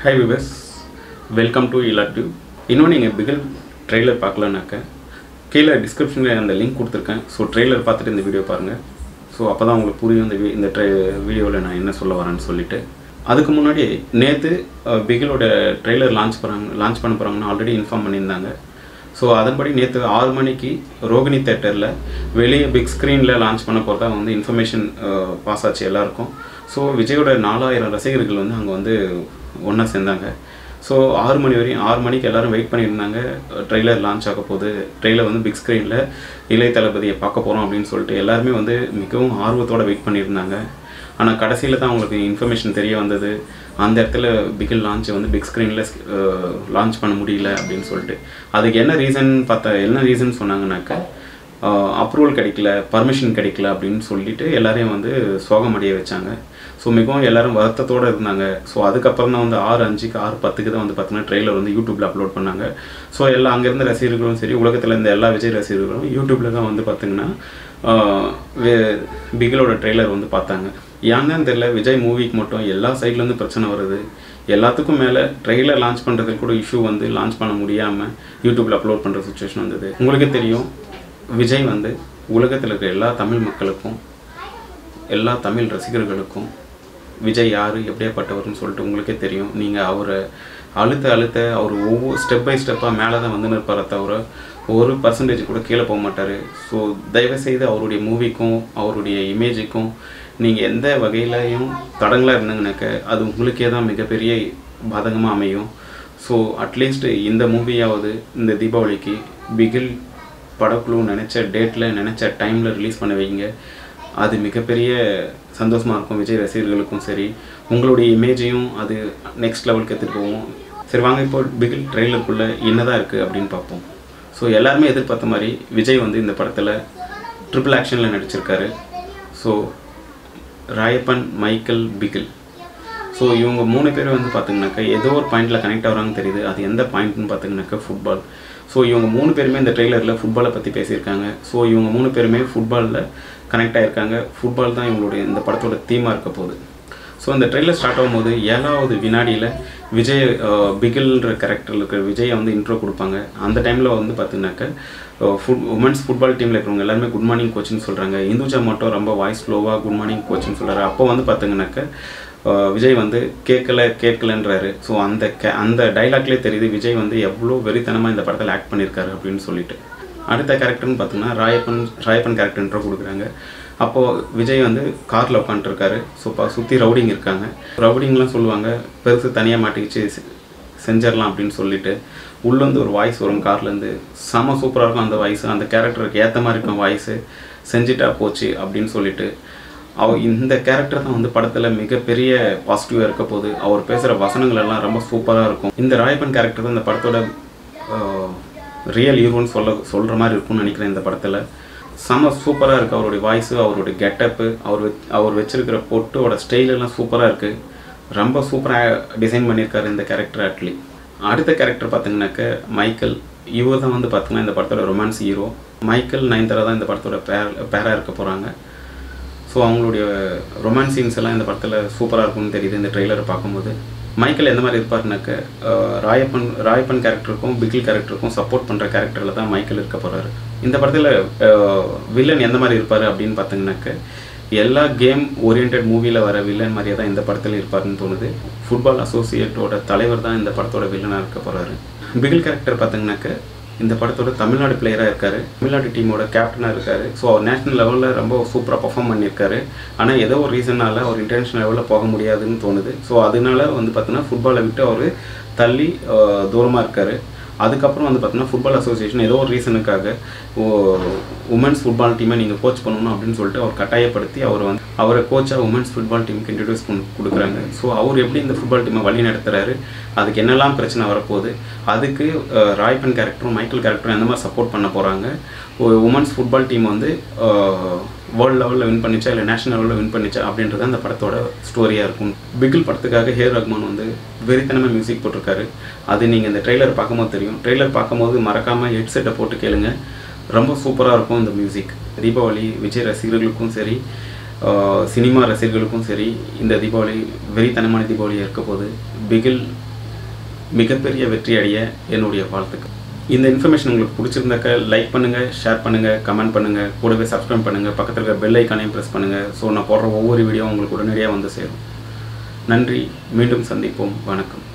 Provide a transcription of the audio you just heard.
hi viewers welcome to இலாட் இன்னும் நீங்கள் பிகில் ட்ரெய்லர் பார்க்கலனாக்க கீழே டிஸ்கிரிப்ஷனில் அந்த லிங்க் கொடுத்துருக்கேன் ஸோ ட்ரெய்லர் பார்த்துட்டு இந்த வீடியோ பாருங்கள் ஸோ அப்போ தான் உங்களுக்கு புரியும் இந்த வி- இந்த ட்ரெ வீடியோவில் நான் என்ன சொல்ல வரேன்னு சொல்லிட்டு அதுக்கு முன்னாடி நேற்று பிகிலோட ட்ரெய்லர் லான்ச் பண்ணுறாங்க லான்ச் பண்ண போகிறாங்கன்னு ஆல்ரெடி இன்ஃபார்ம் பண்ணியிருந்தாங்க ஸோ அதன்படி நேற்று ஆறு மணிக்கு ரோகிணி தேட்டரில் வெளியே பிக் ஸ்க்ரீனில் லான்ச் பண்ண போகிறதா வந்து இன்ஃபர்மேஷன் பாஸ் ஆச்சு எல்லாருக்கும் ஸோ விஜயோட நாலாயிரம் ரசிகர்கள் வந்து அங்கே வந்து ஒன்றா சேர்ந்தாங்க ஸோ ஆறு மணி வரையும் ஆறு மணிக்கு எல்லாரும் வெயிட் பண்ணியிருந்தாங்க ட்ரெய்லர் லான்ச் ஆக போகுது ட்ரெய்லர் வந்து பிக் ஸ்க்ரீனில் இளைய தளபதியை பார்க்க போகிறோம் அப்படின்னு சொல்லிட்டு எல்லாருமே வந்து மிகவும் ஆர்வத்தோடு வெயிட் பண்ணியிருந்தாங்க ஆனால் கடைசியில் தான் அவங்களுக்கு இன்ஃபர்மேஷன் தெரிய வந்தது அந்த இடத்துல பிகில் லான்ச் வந்து பிக் ஸ்க்ரீனில் லான்ச் பண்ண முடியல அப்படின்னு சொல்லிட்டு அதுக்கு என்ன ரீசன் பார்த்தா என்ன ரீசன் சொன்னாங்கன்னாக்கா அப்ரூவல் கிடைக்கல பர்மிஷன் கிடைக்கல அப்படின்னு சொல்லிட்டு எல்லாரையும் வந்து சோகமடைய வச்சாங்க ஸோ மிகவும் எல்லாரும் வருத்தத்தோடு இருந்தாங்க ஸோ அதுக்கப்புறம் தான் வந்து ஆறு அஞ்சுக்கு ஆறு பத்துக்கு தான் வந்து பார்த்தீங்கன்னா ட்ரெய்லர் வந்து யூடியூப்பில் அப்லோட் பண்ணாங்க ஸோ எல்லா அங்கேருந்த ரசிகர்களும் சரி உலகத்தில் இருந்த எல்லா விஜய் ரசிகர்களும் யூடியூப்பில் தான் வந்து பார்த்தீங்கன்னா ஆஹ் வே- பிகிலோட ட்ரெய்லர் வந்து பார்த்தாங்க ஏன்னு தெரியல விஜய் மூவிக்கு மட்டும் எல்லா சைட்லேருந்து பிரச்சனை வருது எல்லாத்துக்கும் மேலே ட்ரெய்லர் லான்ச் பண்ணுறதுக்கு கூட இஷ்யூ வந்து லான்ச் பண்ண முடியாமல் யூடியூப்பில் அப்லோட் பண்ணுற சுச்சுவேஷன் வந்தது உங்களுக்கே தெரியும் விஜய் வந்து உலகத்தில் இருக்கிற எல்லா தமிழ் மக்களுக்கும் எல்லா தமிழ் ரசிகர்களுக்கும் விஜய் யார் எப்படியாப்பட்டவர்னு சொல்லிட்டு உங்களுக்கே தெரியும் நீங்கள் அவரை அழுத்த அழுத்த அவர் ஒவ்வொரு ஸ்டெப் பை ஸ்டெப்பாக மேலே தான் வந்து நிற்பாரே தவிர ஒரு பர்சன்டேஜ் கூட கீழே போக மாட்டார் ஸோ தயவுசெய்து அவருடைய மூவிக்கும் அவருடைய இமேஜுக்கும் நீங்கள் எந்த வகையிலையும் தடங்களாக இருந்தீங்கனாக்க அது உங்களுக்கே தான் மிகப்பெரிய பாதகமாக அமையும் ஸோ அட்லீஸ்ட் இந்த மூவியாவது இந்த தீபாவளிக்கு பிகில் படக்குழு நினச்ச டேட்டில் நினச்ச டைமில் ரிலீஸ் பண்ண வைங்க அது மிகப்பெரிய சந்தோஷமாக இருக்கும் விஜய் ரசிகர்களுக்கும் சரி உங்களுடைய இமேஜையும் அது நெக்ஸ்ட் லெவலுக்கு எடுத்துகிட்டு போவோம் சரி வாங்க இப்போ பிகில் ட்ரெய்லருக்குள்ளே என்னதான் இருக்குது அப்படின்னு பார்ப்போம் ஸோ எல்லாருமே எதிர்பார்த்த மாதிரி விஜய் வந்து இந்த படத்தில் ட்ரிபிள் ஆக்ஷனில் நடிச்சிருக்காரு so Rayappan Michael Bigil so இவங்க மூணு பேர் வந்து பார்த்தீங்கன்னாக்கா ஏதோ ஒரு பாயிண்டில் கனெக்ட் ஆகுறாங்கன்னு தெரியுது அது எந்த பாயிண்ட்னு பார்த்தீங்கன்னாக்கா ஃபுட்பால் ஸோ இவங்க மூணு பேருமே இந்த ட்ரெய்லரில் ஃபுட்பாலை பற்றி பேசியிருக்காங்க ஸோ இவங்க மூணு பேருமே ஃபுட்பாலில் கனெக்ட் ஆகியிருக்காங்க ஃபுட்பால் தான் இவங்களுடைய இந்த படத்தோட தீமாக இருக்க போகுது ஸோ இந்த ட்ரெய்லர் ஸ்டார்ட் ஆகும்போது ஏழாவது வினாடியில் விஜய் அஹ், பிகில்ன்ற கேரக்டரில் இருக்கிற விஜயை வந்து இன்ட்ரோ கொடுப்பாங்க அந்த டைமில் வந்து பார்த்தீங்கன்னாக்கா ஃபுட் உமன்ஸ் ஃபுட்பால் டீமில் இருக்கிறவங்க எல்லாருமே குட் மார்னிங் கோச்சின்னு சொல்கிறாங்க இந்துஜா மட்டும் ரொம்ப வாய்ஸ் ஸ்லோவாக குட் மார்னிங் கோச்சின்னு சொல்கிறாரு அப்போ வந்து பார்த்தீங்கன்னாக்கா அஹ், விஜய் வந்து கேட்கல கேட்கலன்றாரு ஸோ அந்த கே அந்த டைலாக்லேயே தெரியுது விஜய் வந்து எவ்வளோ வெறித்தனமாக இந்த படத்தில் ஆக்ட் பண்ணியிருக்காரு அப்படின்னு சொல்லிட்டு அடுத்த கேரக்டர்னு பார்த்தீங்கன்னா ராயப்பன் ராயப்பன் கேரக்டர் இன்ட்ரோ கொடுக்குறாங்க அப்போது விஜய் வந்து காரில் உட்காந்துருக்காரு ஸோ இப்போ சுற்றி ரவுடிங் இருக்காங்க ரவுடிங்லாம் சொல்லுவாங்க பெருசு தனியாக மாட்டிக்கிச்சு செ- செஞ்சிடலாம் அப்படின்னு சொல்லிட்டு உள்ளேருந்து ஒரு வாய்ஸ் வரும் கார்லேருந்து செம சூப்பராக இருக்கும் அந்த வாய்ஸ் அந்த கேரக்டருக்கு ஏற்ற மாதிரி இருக்கும் வாய்ஸு செஞ்சுட்டா போச்சு அப்படின்னு சொல்லிட்டு அவ இந்த கேரக்டர் தான் வந்து படத்தில் மிகப்பெரிய பாசிட்டிவாக இருக்க போகுது அவர் பேசுகிற வசனங்கள் எல்லாம் ரொம்ப சூப்பராக இருக்கும் இந்த ராயப்பன் கேரக்டர் தான் இந்த படத்தோட ரியல் ஹீரோன்னு சொல்ல சொல்கிற மாதிரி இருக்கும்னு நினைக்கிறேன் இந்த படத்தில் செம சூப்பராக இருக்குது அவருடைய வாய்ஸு அவருடைய கெட்டப்பு அவர் வெச்- அவர் வச்சிருக்கிற பொட்டோட ஸ்டைல் எல்லாம் சூப்பராக இருக்குது ரொம்ப சூப்பராக டிசைன் பண்ணியிருக்காரு இந்த கேரக்டர் ஆக்சுவலி அடுத்த கேரக்டர் பார்த்தீங்கன்னாக்க மைக்கேல் இவர் தான் வந்து பார்த்தீங்கன்னா இந்த படத்தோட ரொமான்ஸ் ஹீரோ மைக்கேல் நயன்தாரா தான் இந்த படத்தோட பேர் பேராக இருக்க போகிறாங்க ஸோ அவங்களுடைய ரொமான்ஸ் சீன்ஸ் எல்லாம் இந்த படத்தில் சூப்பராக இருக்கும்னு தெரியுது இந்த ட்ரெய்லரை பார்க்கும்போது மைக்கேல் எந்த மாதிரி இருப்பாருனாக்க அஹ், ராயப்பன் ராயப்பன் கேரக்டருக்கும் பிகில் கேரக்டருக்கும் சப்போர்ட் பண்ணுற கேரக்டரில் தான் மைக்கேல் இருக்க போகிறாரு இந்த படத்தில் வில்லன் எந்த மாதிரி இருப்பார் அப்படின்னு பார்த்தீங்கன்னாக்க எல்லா கேம் ஓரியன்ட் மூவியில் வர வில்லன் மாதிரியே தான் இந்த படத்தில் இருப்பாருன்னு தோணுது ஃபுட்பால் அசோசியேட்டோட தலைவர் தான் இந்த படத்தோட வில்லனாக இருக்க போகிறாரு பிகில் கேரக்டர் பார்த்தீங்கன்னாக்க இந்த படத்தோட தமிழ்நாடு பிளேயராக இருக்காரு தமிழ்நாடு டீமோட கேப்டனாக இருக்காரு ஸோ அவர் நேஷனல் லெவலில் ரொம்ப சூப்பராக பர்ஃபார்ம் பண்ணியிருக்காரு ஆனால் ஏதோ ஒரு ரீசனால அவர் இன்டர்நேஷனல் லெவலில் போக முடியாதுன்னு தோணுது ஸோ அதனால வந்து பார்த்தீங்கன்னா ஃபுட்பாலை விட்டு அவர் தள்ளி தூரமாக இருக்காரு அதுக்கப்புறம் வந்து பார்த்தீங்கன்னா ஃபுட்பால் அசோசியேஷன் ஏதோ ஒரு ரீசனுக்காக உமன்ஸ் ஃபுட்பால் டீமை நீங்கள் கோச் பண்ணணும் அப்படின்னு சொல்லிட்டு அவர் கட்டாயப்படுத்தி அவர் வந்து அவரை கோச்சாக உமன்ஸ் ஃபுட்பால் டீமுக்கு இன்ட்ரடியூஸ் பண்ணி கொடுக்குறாங்க ஸோ அவர் எப்படி இந்த ஃபுட்பால் டீமை வழி நடத்துறாரு அதுக்கு என்னெல்லாம் பிரச்சனை வரப்போகுது அதுக்கு அஹ், ராய்பன் கேரக்டரும் மைக்கேல் கேரக்டரும் எந்த மாதிரி சப்போர்ட் பண்ண போகிறாங்க உமன்ஸ் ஃபுட்பால் டீம் வந்து வேர்ல்டு லெவலில் வின் பண்ணிச்சா இல்லை நேஷனல் லெவலில் வின் பண்ணிச்சா அப்படின்றது அந்த படத்தோட ஸ்டோரியாக இருக்கும் பிகில் படத்துக்காக ஹேர் ரஹ்மான் வந்து வெறித்தனமாக மியூசிக் போட்டிருக்காரு அது நீங்கள் இந்த ட்ரெய்லர் பார்க்கும்போது தெரியும் ட்ரெய்லர் பார்க்கும்போது மறக்காமல் ஹெட்செட்டை போட்டு கேளுங்க ரொம்ப சூப்பராக இருக்கும் இந்த மியூசிக் தீபாவளி விஜய் ரசிகர்களுக்கும் சரி ஆஹ் சினிமா ரசிகர்களுக்கும் சரி இந்த தீபாவளி வெறித்தனமான தீபாவளியாக இருக்க போது பிகில் மிகப்பெரிய வெற்றி அடைய என்னுடைய வாழ்த்துக்கள் இந்த இன்ஃபர்மேஷன் உங்களுக்கு பிடிச்சிருந்தாக்க லைக் பண்ணுங்கள் ஷேர் பண்ணுங்கள் கமெண்ட் பண்ணுங்கள் கூடவே சப்ஸ்கிரைப் பண்ணுங்கள் பக்கத்தில் இருக்க பெல் ஐக்கானையும் ப்ரெஸ் பண்ணுங்கள் ஸோ நான் போடுற ஒவ்வொரு வீடியோ உங்களுக்கு உடனடியாக வந்து சேரும் நன்றி மீண்டும் சந்திப்போம் வணக்கம்